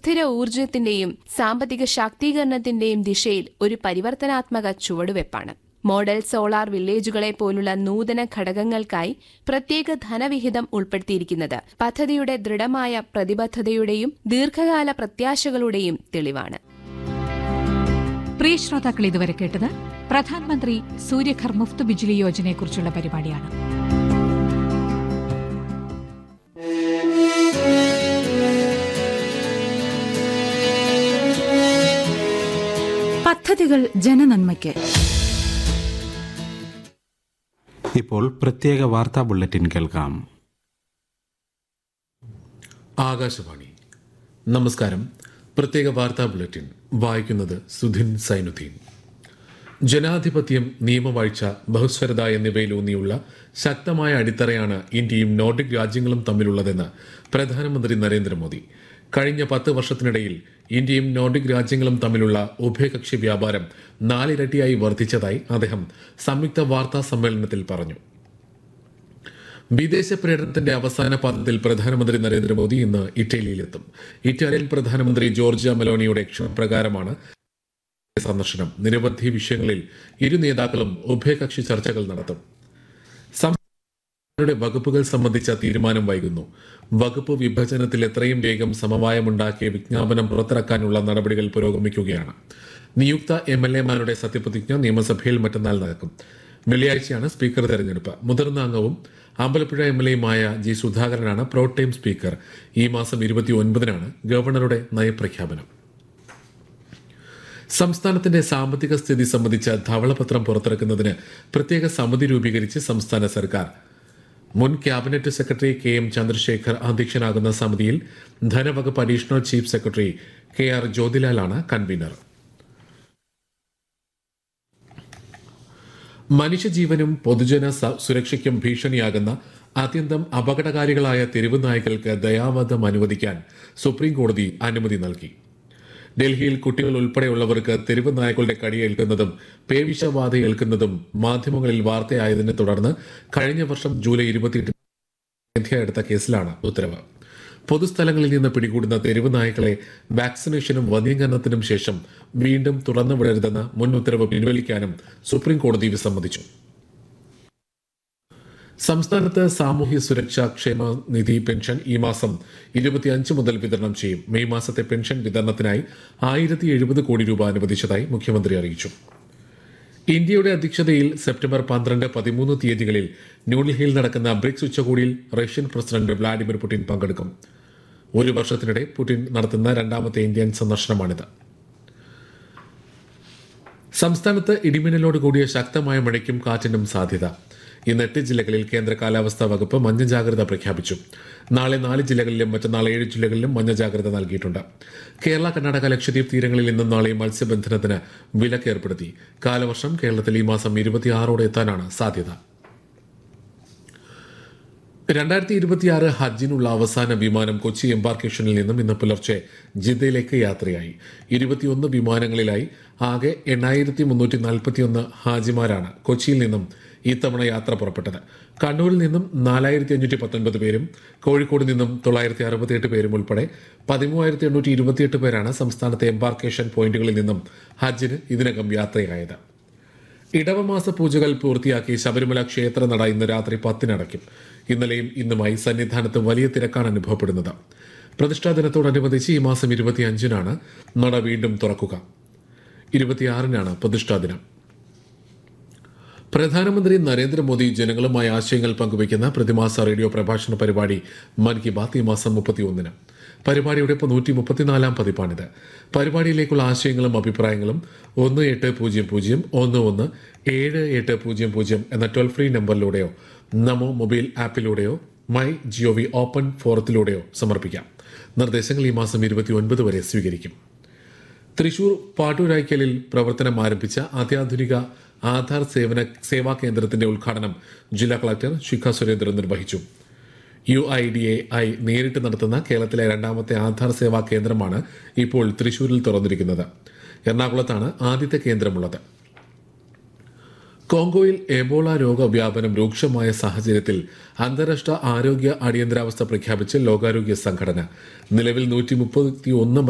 സുസ്ഥിര ഊർജത്തിന്റെയും സാമ്പത്തിക ശാക്തീകരണത്തിന്റെയും ദിശയിൽ ഒരു പരിവർത്തനാത്മക ചുവടുവെപ്പാണ് മോഡൽ സോളാർ വില്ലേജുകളെ പോലുള്ള നൂതന ഘടകങ്ങൾക്കായി പ്രത്യേക ധനവിഹിതം ഉൾപ്പെടുത്തിയിരിക്കുന്നത് പദ്ധതിയുടെ ദൃഢമായ പ്രതിബദ്ധതയുടെയും ദീർഘകാല പ്രത്യാശകളുടെയും തെളിവാണ് പ്രിയ ശ്രോതാക്കൾ ഇതുവരെ കേട്ടത് പ്രധാനമന്ത്രി സൂര്യഘർ മുഫ്ത് ബിജ്ലി യോജനയെക്കുറിച്ചുള്ള പരിപാടിയാണ് പദ്ധതികൾ ജനനന്മയ്ക്ക് ഇപ്പോൾ പ്രത്യേക വാർത്താ ബുള്ളറ്റിൻ കേൾക്കാം ആകാശവാണി നമസ്കാരം പ്രത്യേക വാർത്താ ബുള്ളറ്റിൻ വായിക്കുന്നത് സുധിൻ സൈനുദ്ദീൻ ജനാധിപത്യം നിയമവാഴ്ച ബഹുസ്വരത എന്നിവയിലൂന്നിയുള്ള ശക്തമായ അടിത്തറയാണ് ഇന്ത്യയും നോർഡിക് രാജ്യങ്ങളും തമ്മിലുള്ളതെന്ന് പ്രധാനമന്ത്രി നരേന്ദ്രമോദി കഴിഞ്ഞ പത്ത് വർഷത്തിനിടയിൽ ഇന്ത്യയും നോർഡിക് രാജ്യങ്ങളും തമ്മിലുള്ള ഉഭയകക്ഷി വ്യാപാരം നാലിരട്ടിയായി വർദ്ധിച്ചതായി അദ്ദേഹം സംയുക്ത വാർത്താ സമ്മേളനത്തിൽ പറഞ്ഞു വിദേശ പര്യടനത്തിന്റെ അവസാന പാദത്തിൽ പ്രധാനമന്ത്രി നരേന്ദ്രമോദി ഇന്ന് ഇറ്റലിയിലെത്തും ഇറ്റാലിയൻ പ്രധാനമന്ത്രി ജോർജിയ മെലോണിയുടെ ക്ഷണപ്രകാരമാണ് സന്ദർശനം നിരവധി വിഷയങ്ങളിൽ ഇരു നേതാക്കളും ഉഭയകക്ഷി ചർച്ചകൾ നടത്തും സംസ്ഥാനങ്ങളുടെ വകുപ്പുകൾ സംബന്ധിച്ച തീരുമാനം വൈകുന്നു വകുപ്പ് വിഭജനത്തിൽ എത്രയും വേഗം സമവായമുണ്ടാക്കിയ വിജ്ഞാപനം പുറത്തിറക്കാനുള്ള നടപടികൾ പുരോഗമിക്കുകയാണ് നിയുക്ത എം എൽ എമാരുടെ സത്യപ്രതിജ്ഞ നിയമസഭയിൽ മറ്റന്നാൾ നടക്കും വെള്ളിയാഴ്ചയാണ് സ്പീക്കർ തെരഞ്ഞെടുപ്പ് മുതിർന്ന അംഗവും അമ്പലപ്പുഴ എം എൽ എയുമായ ജി സുധാകരനാണ് പ്രോട്ടൈം സ്പീക്കർ ഈ മാസം ഇരുപത്തി ഒൻപതിനാണ് ഗവർണറുടെ നയപ്രഖ്യാപനം സംസ്ഥാനത്തിന്റെ സാമ്പത്തിക സ്ഥിതി സംബന്ധിച്ച ധവളപത്രം പുറത്തിറക്കുന്നതിന് പ്രത്യേക സമിതി രൂപീകരിച്ച് സംസ്ഥാന സർക്കാർ മുൻ cabinet secretary K M Chandrasekhar അധ്യക്ഷനാകുന്ന സമിതിയിൽ ധനവകുപ്പ് additional chief secretary K R ജ്യോതിലാലാണ് കൺവീനർ മനുഷ്യജീവനും പൊതുജന സ- സുരക്ഷയ്ക്കും ഭീഷണിയാകുന്ന അത്യന്തം അപകടകാരികളായ തെരുവ് നായ്ക്കൾക്ക് ദയാവധം അനുവദിക്കാൻ സുപ്രീം കോടതി അനുമതി നൽകി ഡൽഹിയിൽ കുട്ടികൾ ഉൾപ്പെടെയുള്ളവർക്ക് തെരുവ് നായകളുടെ കടിയേൽക്കുന്നതും പേവിഷബാധ ഏൽക്കുന്നതും മാധ്യമങ്ങളിൽ വാർത്തയായതിനെ തുടർന്ന് കഴിഞ്ഞ വർഷം ജൂലൈ ഇരുപത്തിയെട്ടിന് സ്വമേധയാ എടുത്ത കേസിലാണ് ഉത്തരവ് പൊതുസ്ഥലങ്ങളിൽ നിന്ന് പിടികൂടുന്ന തെരുവ് നായ്ക്കളെ വാക്സിനേഷനും വന്ധ്യീകരണത്തിനും ശേഷം വീണ്ടും തുറന്നു വിടരുതെന്ന മുൻ ഉത്തരവ് പിൻവലിക്കാനും സുപ്രീം കോടതി വിസമ്മതിച്ചു സംസ്ഥാനത്ത് സാമൂഹ്യ സുരക്ഷാ ക്ഷേമ നിധി പെൻഷൻ ഈ മാസം ഇരുപത്തിയഞ്ച് മുതൽ വിതരണം ചെയ്യും മെയ് മാസത്തെ പെൻഷൻ വിതരണത്തിനായി ആയിരത്തി എഴുപത് കോടി രൂപ അനുവദിച്ചതായി മുഖ്യമന്ത്രി അറിയിച്ചു ഇന്ത്യയുടെ അധ്യക്ഷതയിൽ സെപ്റ്റംബർ പന്ത്രണ്ട് പതിമൂന്ന് തീയതികളിൽ ന്യൂഡൽഹിയിൽ നടക്കുന്ന ബ്രിക്സ് ഉച്ചകോടിയിൽ റഷ്യൻ പ്രസിഡന്റ് വ്ളാഡിമിർ പുടിൻ പങ്കെടുക്കും ഒരു വർഷത്തിനിടെ പുടിൻ നടത്തുന്ന രണ്ടാമത്തെ ഇന്ത്യൻ സന്ദർശനമാണിത് സംസ്ഥാനത്ത് ഇടിമിന്നലോട് കൂടിയ ശക്തമായ മഴയ്ക്കും കാറ്റിനും സാധ്യത ഇന്ന് എട്ട് ജില്ലകളിൽ കേന്ദ്ര കാലാവസ്ഥാ വകുപ്പ് മഞ്ഞ ജാഗ്രത പ്രഖ്യാപിച്ചു നാളെ നാല് ജില്ലകളിലും മറ്റന്നാൾ ഏഴ് ജില്ലകളിലും മഞ്ഞ ജാഗ്രത നൽകിയിട്ടുണ്ട് കേരള കർണാടക ലക്ഷദ്വീപ് തീരങ്ങളിൽ ഇന്നും നാളെയും മത്സ്യബന്ധനത്തിന് വിലക്ക് ഏർപ്പെടുത്തി കാലവർഷം കേരളത്തിൽ ഈ മാസം ഇരുപത്തിയാറോടെ എത്താനാണ് സാധ്യത രണ്ടായിരത്തി ഇരുപത്തിയാറ് ഹജ്ജിനുള്ള അവസാന വിമാനം കൊച്ചി എംബാർക്കേഷനിൽ നിന്നും ഇന്ന് പുലർച്ചെ ജിദ്ദയിലേക്ക് യാത്രയായി ഇരുപത്തിയൊന്ന് വിമാനങ്ങളിലായി ആകെ എണ്ണായിരത്തി മുന്നൂറ്റി നാൽപ്പത്തിയൊന്ന് ഹാജിമാരാണ് കൊച്ചിയിൽ നിന്നും ഇത്തവണ യാത്ര പുറപ്പെട്ടത് കണ്ണൂരിൽ നിന്നും നാലായിരത്തി അഞ്ഞൂറ്റി പത്തൊൻപത് പേരും കോഴിക്കോട് നിന്നും തൊള്ളായിരത്തി അറുപത്തിയെട്ട് പേരും ഉൾപ്പെടെ പതിമൂവായിരത്തി എണ്ണൂറ്റി ഇരുപത്തിയെട്ട് പേരാണ് സംസ്ഥാനത്തെ എംബാർക്കേഷൻ പോയിന്റുകളിൽ നിന്നും ഹജ്ജിന് ഇതിനകം യാത്രയായത് ഇടവമാസ പൂജകൾ പൂർത്തിയാക്കി ശബരിമല ക്ഷേത്ര നട ഇന്ന് രാത്രി പത്തിനടയ്ക്കും ഇന്നലെയും ഇന്നുമായി സന്നിധാനത്ത് വലിയ തിരക്കാണ് അനുഭവപ്പെടുന്നത് പ്രതിഷ്ഠാ ദിനത്തോടനുബന്ധിച്ച് ഈ മാസം ഇരുപത്തിയഞ്ചിനാണ് നട വീണ്ടും തുറക്കുക ഇരുപത്തിയാറിനാണ് പ്രതിഷ്ഠാ ദിനം പ്രധാനമന്ത്രി നരേന്ദ്രമോദി ജനങ്ങളുമായി ആശയങ്ങൾ പങ്കുവയ്ക്കുന്ന പ്രതിമാസ റേഡിയോ പ്രഭാഷണ പരിപാടി മൻ കി ബാത്ത് ഈ മാസം മുപ്പത്തിയൊന്നിന് പരിപാടിയുടെ ഇപ്പോൾ നൂറ്റി മുപ്പത്തിനാലാം പതിപ്പാണിത് പരിപാടിയിലേക്കുള്ള ആശയങ്ങളും അഭിപ്രായങ്ങളും ഒന്ന് എട്ട് പൂജ്യം പൂജ്യം ഒന്ന് ഒന്ന് ഏഴ് എട്ട് പൂജ്യം പൂജ്യം എന്ന ടോൾ ഫ്രീ നമ്പറിലൂടെയോ നമോ മൊബൈൽ ആപ്പിലൂടെയോ മൈ ജിഒവി ഓപ്പൺ ഫോറത്തിലൂടെയോ സമർപ്പിക്കാം നിർദ്ദേശങ്ങൾ ഈ മാസം ഇരുപത്തി ഒൻപത് വരെ സ്വീകരിക്കും തൃശൂർ പാട്ടൂരായ്ക്കലിൽ പ്രവർത്തനം ആരംഭിച്ച അത്യാധുനിക ആധാർ സേവന സേവാ കേന്ദ്രത്തിന്റെ ഉദ്ഘാടനം ജില്ലാ കളക്ടർ ശിഖ സുരേന്ദ്രൻ നിർവഹിച്ചു U I D A I നേരിട്ട് നടത്തുന്ന കേരളത്തിലെ രണ്ടാമത്തെ ആധാർ സേവാ കേന്ദ്രമാണ് ഇപ്പോൾ തൃശൂരിൽ തുറന്നിരിക്കുന്നത് എറണാകുളത്താണ് ആദ്യത്തെ കേന്ദ്രമുള്ളത് കോങ്കോയിൽ എബോള രോഗവ്യാപനം രൂക്ഷമായ സാഹചര്യത്തിൽ അന്താരാഷ്ട്ര ആരോഗ്യ അടിയന്തരാവസ്ഥ പ്രഖ്യാപിച്ച് ലോകാരോഗ്യ സംഘടന നിലവിൽ നൂറ്റി മുപ്പത്തി ഒന്ന്